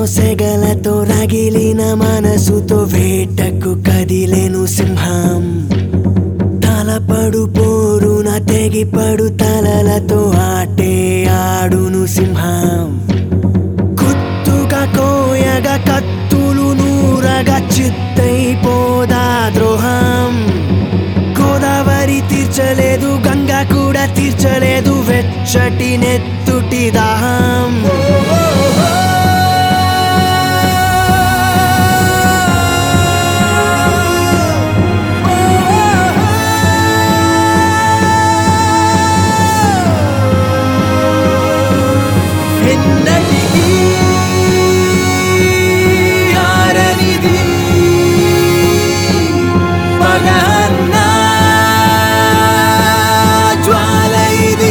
సెగలతో రగిలిన మనసుతో వేటకు కదిలేను సింహం తలపడు పోరున తెగిపడు తలలతో ఆటే ఆడును సింహం కుత్తుగా కోయగా కత్తులు నూరగా చిత్తైపోదా ద్రోహం గోదావరి తీర్చలేదు గంగా కూడా తీర్చలేదు వెచ్చటి నెత్తుటి దాహం ఎన్నటికీ ఆరనిది పగన్నా జ్వాల ఇది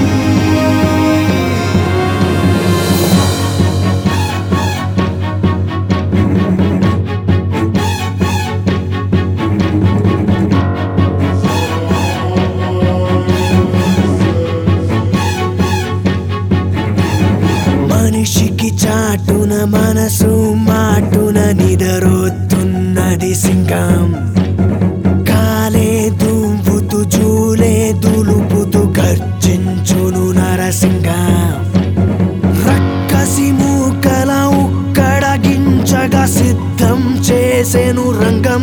మనిషికి చాటున మనసు మాటున నిదరొత్తున్నది సింగం కాలే దువ్వుతూ జూలే దులుపుతూ గర్జించును నరసింగం రక్కసి మూకల ఉక్కడగించగా సిద్ధం చేసెను రంగం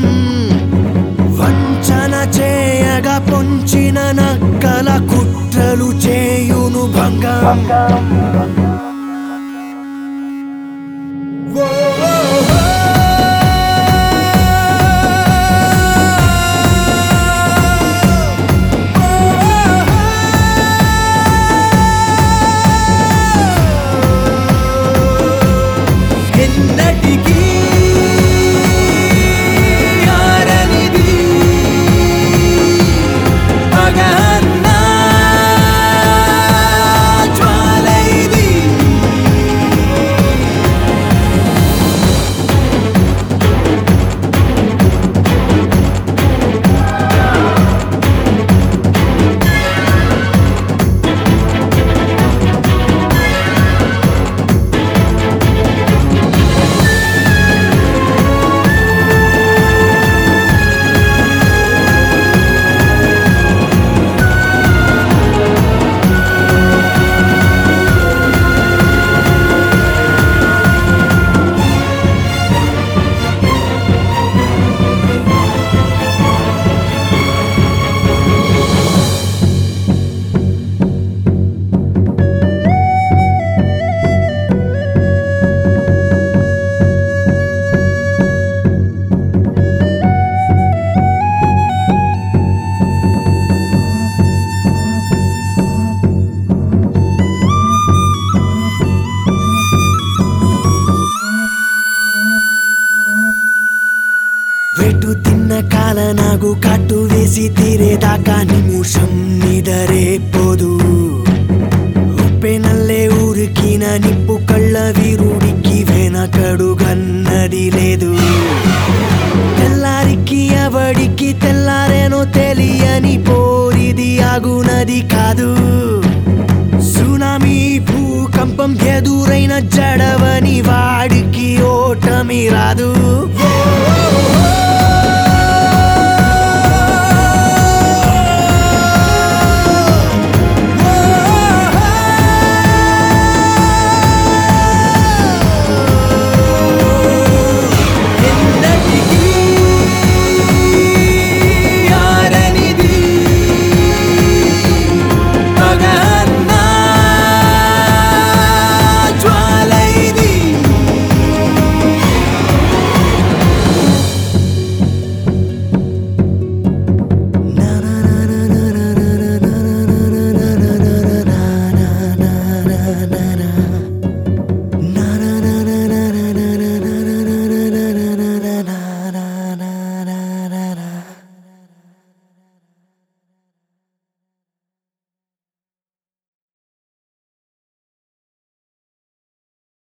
వంచన చేయగా పొంచిన నక్కల కుట్రలు చేయును భంగం ఎన్నటికీ ఆరనిది పగన్నా జ్వాల ఇది వెటు తిన్న కాల నాగు కట్టు వేసి తీరేదాకా నిమిషం నిదరే పోదు ఉప్పెనల్లే ఊరికిన నిప్పు కళ్ళ వీరుడికి వెనకడు గన్నది లేదు తెల్లారికి ఎవడికి తెల్లారేనో తెలియని పోరిది ఆగునది కాదు సునామీ భూకంపం ఎదురైన జడవని వాడికి ఓటమి రాదు